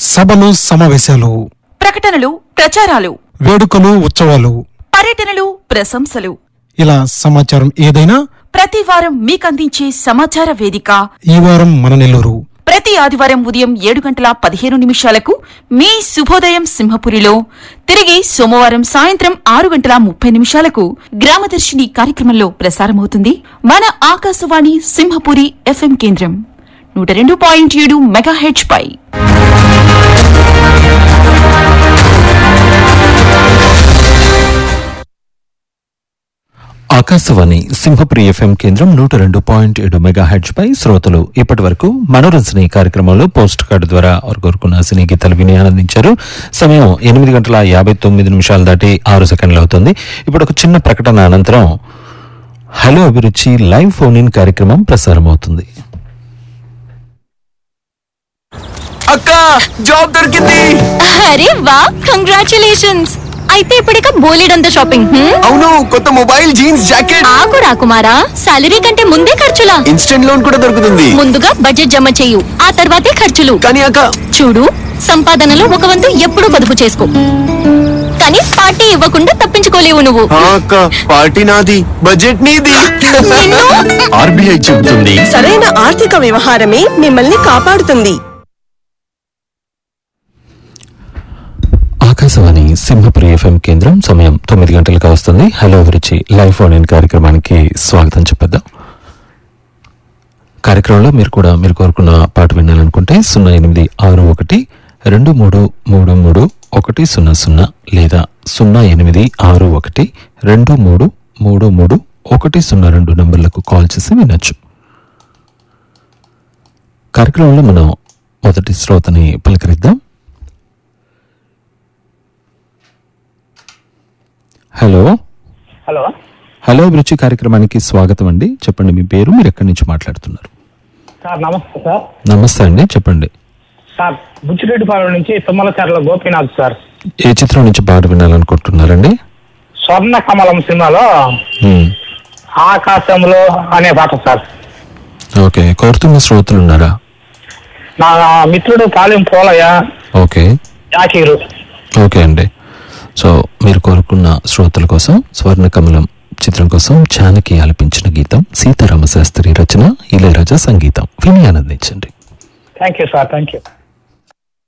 సభలు సమావేశాలు ప్రకటనలు ప్రచారాలు వేడుకలు ఉత్సవాలు పర్యటనలు ప్రశంసలు ఇలా సమాచారం ఏదైనా ప్రతి వారం మీకందించే సమాచార వేదిక ఈ వారం మన నెల్లూరు ప్రతి ఆదివారం ఉదయం ఏడు గంటల పదిహేను నిమిషాలకు మీ శుభోదయం సింహపురిలో తిరిగి సోమవారం సాయంత్రం ఆరు గంటల ముప్పై నిమిషాలకు గ్రామదర్శిని కార్యక్రమంలో ప్రసారమవుతుంది మన ఆకాశవాణి సింహపురి ఎఫ్ఎం కేంద్రం నూట రెండు పాయింట్ ఏడు మెగాహెచ్ పై ఆకాశవాణి సింహపురి ఎఫ్ఎం కేంద్రం నూట రెండు పాయింట్ ఏడు మెగా హెడ్జ్ పై శ్రోతలు ఇప్పటి వరకు మనోరంజని కార్యక్రమంలో పోస్ట్ కార్డు ద్వారా వారు కోరుకున్న సినీ గీతాలు విని ఆనందించారు సమయం ఎనిమిది గంటల యాభై తొమ్మిది నిమిషాలు దాటి ఆరు సెకండ్లు అవుతుంది ఇప్పుడు ఒక చిన్న ప్రకటన అనంతరం హలో అభిరుచి లైవ్ ఫోన్ ఇన్ కార్యక్రమం ప్రసారం అవుతుంది అక్క జాబ్ దొరికింది అరే వా కంగ్రాచులేషన్స్ అయితే ఇప్పటిక బోలెడంత షాపింగ్ హ్మ్? అవును కొత్త మొబైల్ జీన్స్ జాకెట్ ఆగు రా కుమారా సాలరీ కంటే ముందే ఖర్చులా ఇన్స్టెంట్ లోన్ కూడా దొరుకుతుంది ముందుగా బడ్జెట్ జమ చేయు ఆ తర్వాతే ఖర్చులు కానీ అక్క చూడు సంపాదనలో ఒక వంతు ఎప్పుడూ పొదుపు చేసుకో కానీ పార్టీ ఇవ్వకుండా తప్పించుకోలేవు నువ్వు ఆ అక్క పార్టీ నాది బడ్జెట్ నీది నిన్ను ఆర్బీఐ చెబుతుంది సరైన ఆర్థిక వ్యవహారమే మిమ్మల్ని కాపాడుతుంది ఆకాశవాణి సింహపురి ఎఫ్ఎం కేంద్రం సమయం తొమ్మిది గంటలకు వస్తుంది హలో అభిరుచి లైవ్ ఫోన్ ఇన్ కార్యక్రమానికి స్వాగతం చెప్పేద్దాం కార్యక్రమంలో మీరు కూడా మీరు కోరుకున్న పాట వినాలనుకుంటే సున్నా ఎనిమిది ఆరు ఒకటి రెండు మూడు మూడు మూడు ఒకటి సున్నా సున్నా లేదా సున్నా ఎనిమిది ఆరు ఒకటి రెండు మూడు మూడు మూడు ఒకటి సున్నా రెండు నంబర్లకు కాల్ చేసి వినొచ్చు కార్యక్రమంలో మనం మొదటి శ్రోతని పలకరిద్దాం హలో హలో హలో అభిరుచి కార్యక్రమానికి స్వాగతం అండి చెప్పండి మీ పేరు మీరు ఎక్కడి నుంచి మాట్లాడుతున్నారు సార్ నమస్తే సార్ నమస్తే అండి చెప్పండి సార్ బుచ్చిరెడ్డిపాలెం నుంచి తుమ్మలచర్ల గోపీనాథ్ సార్ ఏ చిత్రం నుంచి పాట వినాలనుకుంటున్నారండి స్వర్ణ కమలం సినిమాలో మ్మ్. ఆకాశంలో అనే పాట సార్ ఓకే కోరుతున్న శ్రోతలు ఉన్నారా నా మిత్రుడు పాలెం పోలయ్య ఓకే జాకీరు ఓకే అండి సో మీరు కోరుకున్న శ్రోతల కోసం స్వర్ణ కమలం చిత్రం కోసం జానకి ఆలపించిన గీతం సీతారామ శాస్త్రి రచన ఇళయరాజా సంగీతం విని ఆనందించండి thank you sir thank you